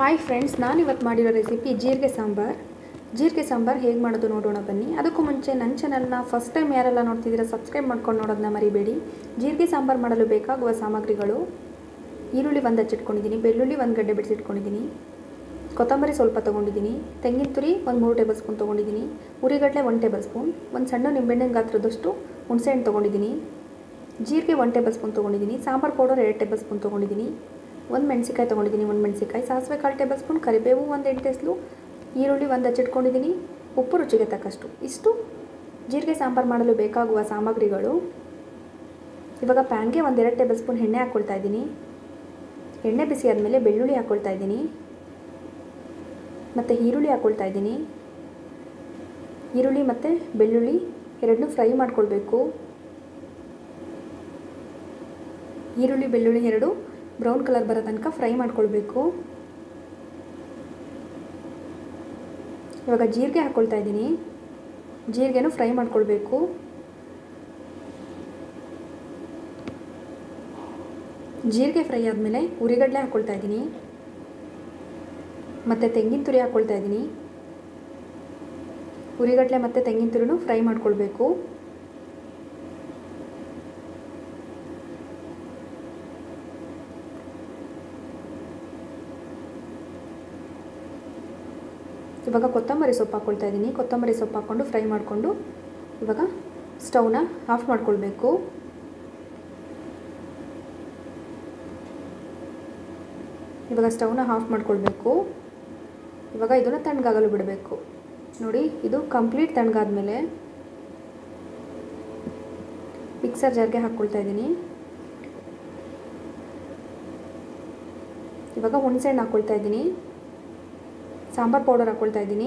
hi friends ನಾನು ಇವತ್ತು ಮಾಡಿರೋ ರೆಸಿಪಿ ಜೀರಿಗೆ ಸಾಂಬಾರ್ ಜೀರಿಗೆ ಸಾಂಬಾರ್ ಹೇಗೆ ಮಾಡೋದು ನೋಡೋಣ ಬನ್ನಿ ಅದಕ್ಕೂ ಮುಂಚೆ ನನ್ನ ಚಾನಲ್ನ ಫಸ್ಟ್ ಟೈಮ್ ಯಾರೆಲ್ಲ ನೋಡ್ತಿದ್ದೀರಾ ಸಬ್ಸ್ಕ್ರೈಬ್ ಮಾಡ್ಕೊಂಡು ನೋಡೋದನ್ನ ಮರಿಬೇಡಿ ಜೀರಿಗೆ ಸಾಂಬಾರ್ ಮಾಡಲು ಬೇಕಾಗುವ ಸಾಮಗ್ರಿಗಳು ಈರುಳ್ಳಿ ಒಂದು ಹಚ್ಚಿಟ್ಕೊಂಡಿದ್ದೀನಿ ಬೆಳ್ಳುಳ್ಳಿ ಒಂದು ಗಡ್ಡೆ ಬಿಡಿಸಿಟ್ಕೊಂಡಿದ್ದೀನಿ ಕೊತ್ತಂಬರಿ ಸ್ವಲ್ಪ ತೊಗೊಂಡಿದ್ದೀನಿ ತೆಂಗಿನ ತುರಿ ಒಂದು ಮೂರು ಟೇಬಲ್ ಸ್ಪೂನ್ ತೊಗೊಂಡಿದ್ದೀನಿ ಉರಿಗಡಲೆ ಒಂದು ಟೇಬಲ್ ಸ್ಪೂನ್ ಒಂದು ಸಣ್ಣ ನಿಂಬೆಹಣ್ಣಿನ ಗಾತ್ರದಷ್ಟು ಹುಣಸೆಹಣ್ಣು ತೊಗೊಂಡಿದ್ದೀನಿ ಜೀರಿಗೆ ಒಂದು ಟೇಬಲ್ ಸ್ಪೂನ್ ತೊಗೊಂಡಿದ್ದೀನಿ ಸಾಂಬಾರು ಪೌಡರ್ ಎರಡು ಟೇಬಲ್ ಸ್ಪೂನ್ ತೊಗೊಂಡಿದ್ದೀನಿ ಒಂದು ಮೆಣಸಿಕಾಯಿ ತೊಗೊಂಡಿದ್ದೀನಿ ಒಂದು ಮೆಣಸಿಕಾಯಿ ಸಾಸಿವೆ ಕಾಲು ಟೇಬಲ್ ಸ್ಪೂನ್ ಕರಿಬೇವು ಒಂದು ಎಂಟು ಎಸ್ಲು ಈರುಳ್ಳಿ ಒಂದು ಹಚ್ಚಿಟ್ಕೊಂಡಿದ್ದೀನಿ ಉಪ್ಪು ರುಚಿಗೆ ತಕ್ಕಷ್ಟು ಇಷ್ಟು ಜೀರಿಗೆ ಸಾಂಬಾರು ಮಾಡಲು ಬೇಕಾಗುವ ಸಾಮಗ್ರಿಗಳು ಇವಾಗ ಪ್ಯಾನ್ಗೆ ಒಂದೆರಡು ಟೇಬಲ್ ಸ್ಪೂನ್ ಎಣ್ಣೆ ಹಾಕ್ಕೊಳ್ತಾ ಇದ್ದೀನಿ ಎಣ್ಣೆ ಬಿಸಿ ಆದಮೇಲೆ ಬೆಳ್ಳುಳ್ಳಿ ಹಾಕ್ಕೊಳ್ತಾ ಇದ್ದೀನಿ ಮತ್ತು ಈರುಳ್ಳಿ ಹಾಕ್ಕೊಳ್ತಾ ಇದ್ದೀನಿ ಈರುಳ್ಳಿ ಮತ್ತು ಬೆಳ್ಳುಳ್ಳಿ ಎರಡನ್ನೂ ಫ್ರೈ ಮಾಡ್ಕೊಳ್ಬೇಕು ಈರುಳ್ಳಿ ಬೆಳ್ಳುಳ್ಳಿ ಎರಡು ಬ್ರೌನ್ ಕಲರ್ ಬರೋ ತನಕ ಫ್ರೈ ಮಾಡ್ಕೊಳ್ಬೇಕು ಇವಾಗ ಜೀರಿಗೆ ಹಾಕ್ಕೊಳ್ತಾ ಇದ್ದೀನಿ ಜೀರಿಗೆನೂ ಫ್ರೈ ಮಾಡ್ಕೊಳ್ಬೇಕು ಜೀರಿಗೆ ಫ್ರೈ ಆದಮೇಲೆ ಉರಿಗಡಲೆ ಹಾಕ್ಕೊಳ್ತಾ ಇದ್ದೀನಿ ಮತ್ತು ತೆಂಗಿನ ತುರಿ ಹಾಕ್ಕೊಳ್ತಾ ಇದ್ದೀನಿ ಉರಿಗಡಲೆ ಮತ್ತು ತೆಂಗಿನ ತುರಿನೂ ಫ್ರೈ ಮಾಡ್ಕೊಳ್ಬೇಕು ಇವಾಗ ಕೊತ್ತಂಬರಿ ಸೊಪ್ಪು ಹಾಕ್ಕೊಳ್ತಾ ಇದ್ದೀನಿ ಕೊತ್ತಂಬರಿ ಸೊಪ್ಪು ಹಾಕ್ಕೊಂಡು ಫ್ರೈ ಮಾಡಿಕೊಂಡು ಇವಾಗ ಸ್ಟವ್ನ ಆಫ್ ಮಾಡ್ಕೊಳ್ಬೇಕು ಇವಾಗ ಸ್ಟವ್ನ ಆಫ್ ಮಾಡ್ಕೊಳ್ಬೇಕು ಇವಾಗ ಇದನ್ನು ತಣ್ಣಗಾಗಲು ಬಿಡಬೇಕು ನೋಡಿ ಇದು ಕಂಪ್ಲೀಟ್ ತಣ್ಣಗಾದ್ಮೇಲೆ ಮಿಕ್ಸರ್ ಜಾರ್ಗೆ ಹಾಕ್ಕೊಳ್ತಾ ಇದ್ದೀನಿ ಇವಾಗ ಹುಣಸೆಹಣ್ಣು ಹಾಕ್ಕೊಳ್ತಾ ಇದ್ದೀನಿ ಸಾಂಬಾರು ಪೌಡರ್ ಹಾಕ್ಕೊಳ್ತಾ ಇದ್ದೀನಿ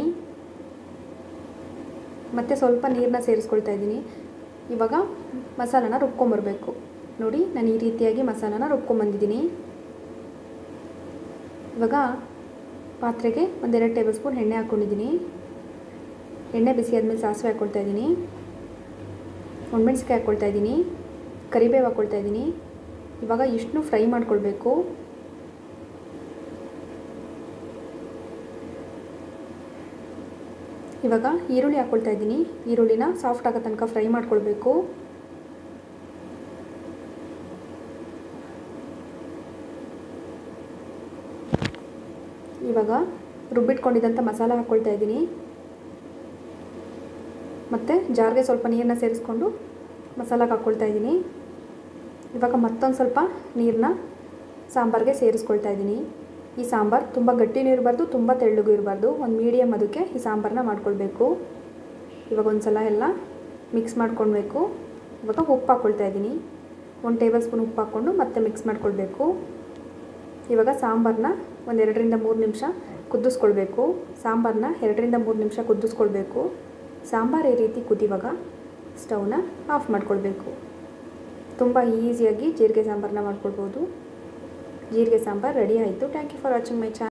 ಮತ್ತು ಸ್ವಲ್ಪ ನೀರನ್ನ ಸೇರಿಸ್ಕೊಳ್ತಾ ಇದ್ದೀನಿ ಇವಾಗ ಮಸಾಲನ ರುಬ್ಕೊಂಬರ್ಬೇಕು ನೋಡಿ ನಾನು ಈ ರೀತಿಯಾಗಿ ಮಸಾಲನ ರುಬ್ಕೊಂಬಂದಿದ್ದೀನಿ ಇವಾಗ ಪಾತ್ರೆಗೆ ಒಂದೆರಡು ಟೇಬಲ್ ಸ್ಪೂನ್ ಎಣ್ಣೆ ಹಾಕ್ಕೊಂಡಿದ್ದೀನಿ ಎಣ್ಣೆ ಬಿಸಿ ಆದಮೇಲೆ ಸಾಸಿವೆ ಹಾಕ್ಕೊಳ್ತಾ ಇದ್ದೀನಿ ಒಣಮೆಣ್ಸಿಕಾಯಿ ಹಾಕ್ಕೊಳ್ತಾ ಇದ್ದೀನಿ ಕರಿಬೇವು ಹಾಕ್ಕೊಳ್ತಾ ಇದ್ದೀನಿ ಇವಾಗ ಇಷ್ಟನ್ನು ಫ್ರೈ ಮಾಡ್ಕೊಳ್ಬೇಕು ಇವಾಗ ಈರುಳ್ಳಿ ಹಾಕ್ಕೊಳ್ತಾ ಇದ್ದೀನಿ ಈರುಳ್ಳಿನ ಸಾಫ್ಟ್ ಆಗೋ ತನಕ ಫ್ರೈ ಮಾಡ್ಕೊಳ್ಬೇಕು ಇವಾಗ ರುಬ್ಬಿಟ್ಕೊಂಡಿದ್ದಂಥ ಮಸಾಲ ಹಾಕ್ಕೊಳ್ತಾ ಇದ್ದೀನಿ ಮತ್ತು ಜಾರ್ಗೆ ಸ್ವಲ್ಪ ನೀರನ್ನ ಸೇರಿಸ್ಕೊಂಡು ಮಸಾಲಾಗೆ ಹಾಕ್ಕೊಳ್ತಾ ಇದ್ದೀನಿ ಇವಾಗ ಮತ್ತೊಂದು ಸ್ವಲ್ಪ ನೀರನ್ನ ಸಾಂಬಾರಿಗೆ ಸೇರಿಸ್ಕೊಳ್ತಾ ಇದ್ದೀನಿ ಈ ಸಾಂಬಾರು ತುಂಬ ಗಟ್ಟಿನೂ ಇರಬಾರ್ದು ತುಂಬ ತೆಳ್ಳಗೂ ಇರಬಾರ್ದು ಒಂದು ಮೀಡಿಯಮ್ ಅದಕ್ಕೆ ಈ ಸಾಂಬಾರನ್ನ ಮಾಡ್ಕೊಳ್ಬೇಕು ಇವಾಗ ಒಂದು ಸಲ ಎಲ್ಲ ಮಿಕ್ಸ್ ಮಾಡ್ಕೊಳ್ಬೇಕು ಇವಾಗ ಉಪ್ಪು ಹಾಕ್ಕೊಳ್ತಾ ಇದ್ದೀನಿ ಒಂದು ಟೇಬಲ್ ಸ್ಪೂನ್ ಉಪ್ಪು ಹಾಕ್ಕೊಂಡು ಮತ್ತೆ ಮಿಕ್ಸ್ ಮಾಡ್ಕೊಳ್ಬೇಕು ಇವಾಗ ಸಾಂಬಾರನ್ನ ಒಂದು ಎರಡರಿಂದ ಮೂರು ನಿಮಿಷ ಕುದಿಸ್ಕೊಳ್ಬೇಕು ಸಾಂಬಾರನ್ನ ಎರಡರಿಂದ ಮೂರು ನಿಮಿಷ ಕುದಿಸ್ಕೊಳ್ಬೇಕು ಸಾಂಬಾರು ಈ ರೀತಿ ಕುದಿವಾಗ ಸ್ಟವ್ನ ಆಫ್ ಮಾಡ್ಕೊಳ್ಬೇಕು ತುಂಬ ಈಸಿಯಾಗಿ ಜೀರಿಗೆ ಸಾಂಬಾರನ್ನ ಮಾಡ್ಕೊಳ್ಬೋದು ಜೀರಿಗೆ ಸಾಂಬಾರು ರೆಡಿ ಆಯಿತು thank you for watching my channel